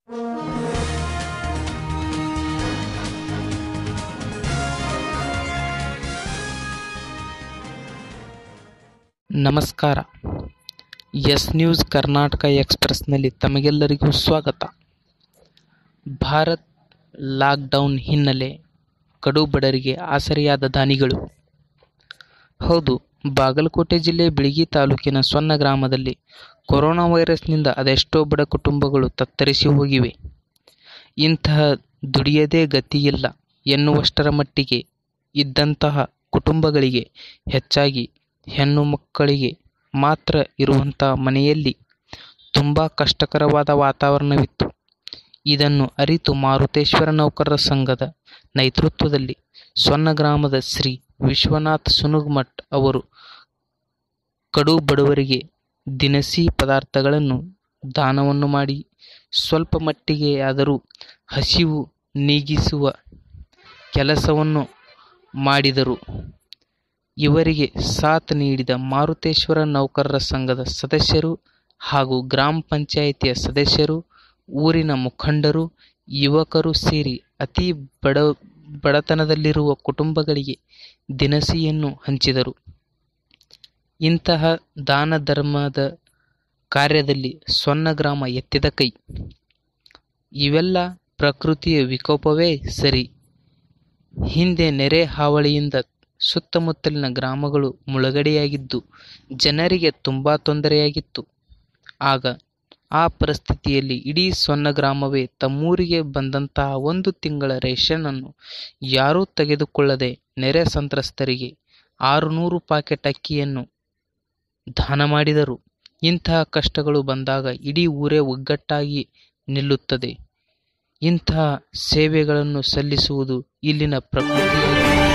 ನಮಸ್ಕಾರ S news Karnataka ಎಕ್ಸ್ಪ್ರೆಸ್ನಲ್ಲಿ ತಮಗೆಲ್ಲರಿಗೂ ಸ್ವಾಗತ ಭಾರತ್ ಲಾಕ್ಡೌನ್ ಹಿನ್ನೆಲೆ ಕಡು ಬಡವರಿಗೆ ಆಸರೆಯಾದ ದಾನಿಗಳು ಹೌದು ಬಾಗಲಕೋಟೆ ಜಿಲ್ಲೆ ಬಿಳಿಗಿ ತಾಲೂಕಿನ ಸೊನ್ನ ಗ್ರಾಮದಲ್ಲಿ ಕೊರೋನಾ ವೈರಸ್ನಿಂದ ಅದೆಷ್ಟೋ ಬಡ ಕುಟುಂಬಗಳು ತತ್ತರಿಸಿ ಹೋಗಿವೆ ಇಂತಹ ದುಡಿಯದೇ ಗತಿಯಿಲ್ಲ ಎನ್ನುವಷ್ಟರ ಮಟ್ಟಿಗೆ ಇದ್ದಂತಹ ಕುಟುಂಬಗಳಿಗೆ ಹೆಚ್ಚಾಗಿ ಹೆಣ್ಣು ಮಕ್ಕಳಿಗೆ ಮಾತ್ರ ಇರುವಂಥ ಮನೆಯಲ್ಲಿ ತುಂಬ ಕಷ್ಟಕರವಾದ ವಾತಾವರಣವಿತ್ತು ಇದನ್ನು ಅರಿತು ಮಾರುತೇಶ್ವರ ನೌಕರರ ಸಂಘದ ನೇತೃತ್ವದಲ್ಲಿ ಸೊನ್ನ ಗ್ರಾಮದ ಶ್ರೀ ವಿಶ್ವನಾಥ್ ಸುನುಗ್ಮಠ್ ಅವರು ಕಡು ಬಡವರಿಗೆ ದಿನಸಿ ಪದಾರ್ಥಗಳನ್ನು ದಾನವನ್ನು ಮಾಡಿ ಸ್ವಲ್ಪ ಮಟ್ಟಿಗೆಯಾದರೂ ಹಸಿವು ನೀಗಿಸುವ ಕೆಲಸವನ್ನು ಮಾಡಿದರು ಇವರಿಗೆ ಸಾಥ್ ನೀಡಿದ ಮಾರುತೇಶ್ವರ ನೌಕರರ ಸಂಘದ ಸದಸ್ಯರು ಹಾಗೂ ಗ್ರಾಮ ಪಂಚಾಯಿತಿಯ ಸದಸ್ಯರು ಊರಿನ ಮುಖಂಡರು ಯುವಕರು ಸೇರಿ ಅತಿ ಬಡ ಬಡತನದಲ್ಲಿರುವ ಕುಟುಂಬಗಳಿಗೆ ದಿನಸಿಯನ್ನು ಹಂಚಿದರು ಇಂತಹ ದಾನ ಧರ್ಮದ ಕಾರ್ಯದಲ್ಲಿ ಸೊನ್ನ ಗ್ರಾಮ ಎತ್ತಿದ ಕೈ ಇವೆಲ್ಲ ಪ್ರಕೃತಿಯ ವಿಕೋಪವೇ ಸರಿ ಹಿಂದೆ ನೆರೆ ಹಾವಳಿಯಿಂದ ಸುತ್ತಮುತ್ತಲಿನ ಗ್ರಾಮಗಳು ಮುಳುಗಡೆಯಾಗಿದ್ದು ಜನರಿಗೆ ತುಂಬ ತೊಂದರೆಯಾಗಿತ್ತು ಆಗ ಆ ಪರಿಸ್ಥಿತಿಯಲ್ಲಿ ಇಡೀ ಸೊನ್ನ ಗ್ರಾಮವೇ ತಮ್ಮೂರಿಗೆ ಬಂದಂತಹ ಒಂದು ತಿಂಗಳ ರೇಷನ್ನನ್ನು ಯಾರೂ ತೆಗೆದುಕೊಳ್ಳದೆ ನೆರೆ ಸಂತ್ರಸ್ತರಿಗೆ ಆರುನೂರು ಪಾಕೆಟ್ ಅಕ್ಕಿಯನ್ನು ದಾನ ಮಾಡಿದರು ಇಂತಹ ಕಷ್ಟಗಳು ಬಂದಾಗ ಇಡೀ ಊರೇ ಒಗ್ಗಟ್ಟಾಗಿ ನಿಲ್ಲುತ್ತದೆ ಇಂತಹ ಸೇವೆಗಳನ್ನು ಸಲ್ಲಿಸುವುದು ಇಲ್ಲಿನ ಪ್ರಕೃತಿ